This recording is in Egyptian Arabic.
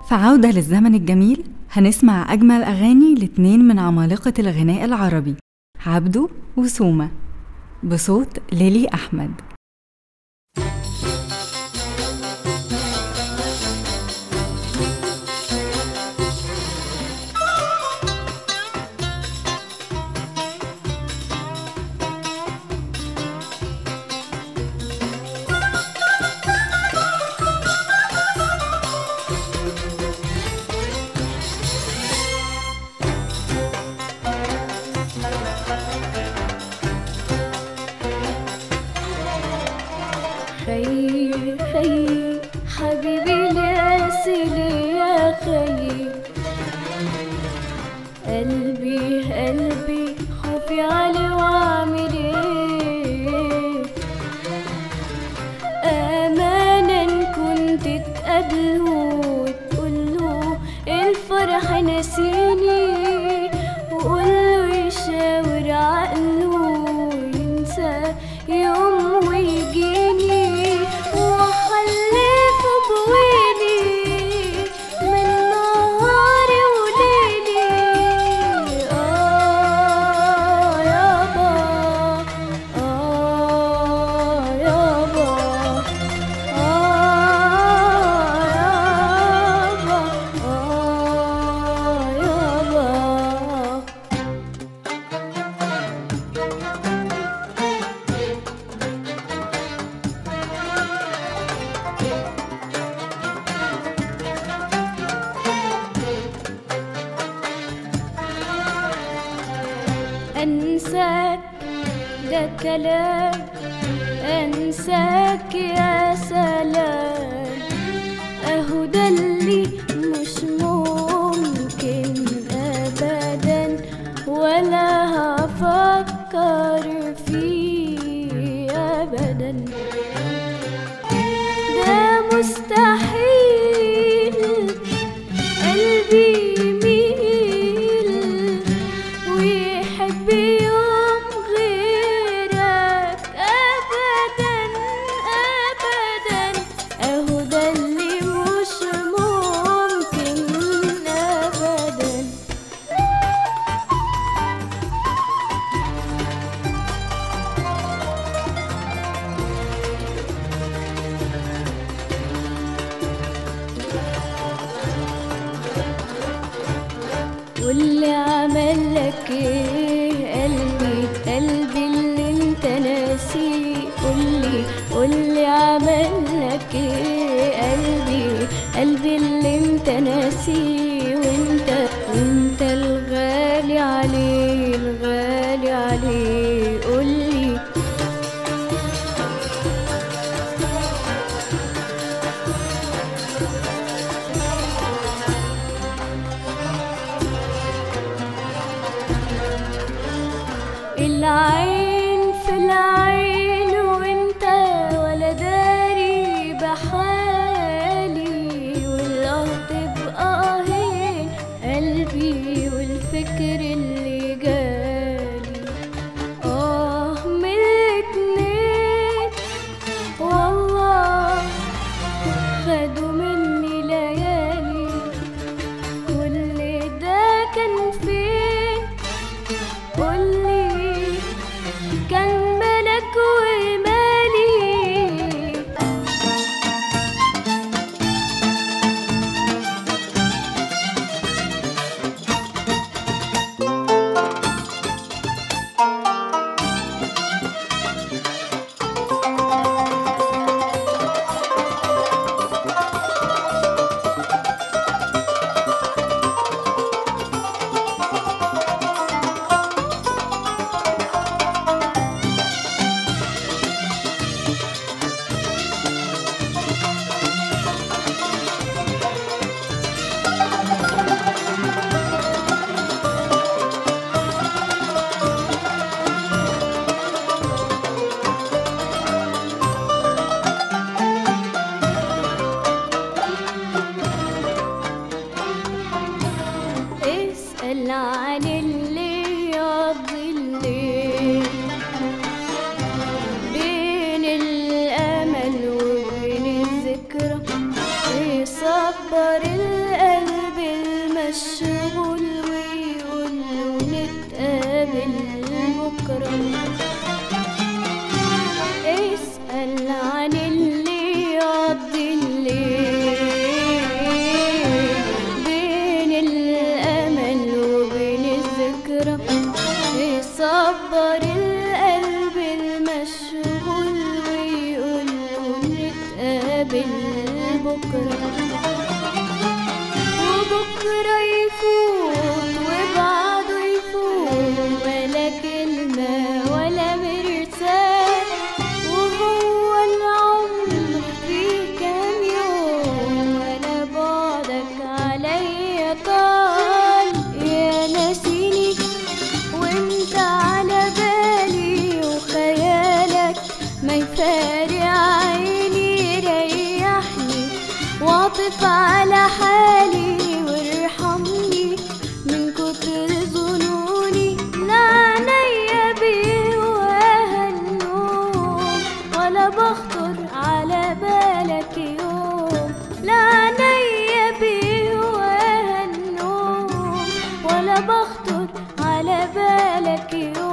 فعودة للزمن الجميل هنسمع أجمل أغاني لاتنين من عمالقة الغناء العربي عبده وسومة بصوت ليلي أحمد خي خي حبيبي لاسلي يا خي قلبي قلبي خوفي علي واعمل ايه امانا كنت تقابله وتقوله الفرح نسيني وقوله يشاور عقله ينسى يوم ويجيني وخلف بويلي من نهاري وليلي آه يابا آه يابا آه يابا آه يابا أنساك ده كلام أنساك يا سلام أهو ده اللي مش ممكن أبدا ولا هفكر فيه أبدا ده مستحيل قلبي يميل ويحب يوم غيرك أبدا أبدا أهو ده اللي مش ممكن أبدا واللي عمل لك ايه قلبي قلبي اللي انت ناسيه قولي قولي عمل لك ايه قلبي قلبي اللي انت ناسيه وانت وانت الغالي عليه الغالي عليه قولي العين في العين وانت ولا داري بحالي والارض بقاهين قلبي والفكر اللي جالي اه من الاتنين والله خدوا مني ليالي كل ده كان فين قولي كان ملك ومالي اسأل عن اللي يقضي الليل بين الأمل وبين الذكرى يصبر القلب نتقابل بكرة وبكرة يفوت وبعده يفوت ولا كلمة ولا مرسال وهو العمر فيه كام يوم وانا بعدك عليا طال يا ناسيني وانت على بالي وخيالك ما يفارق عيني ريحني واطف على حالي وارحمني من كتر ظنوني لا عينيا بيهواها النوم ولا بخطر على بالك يوم لا عينيا بيهواها النوم ولا بخطر على بالك يوم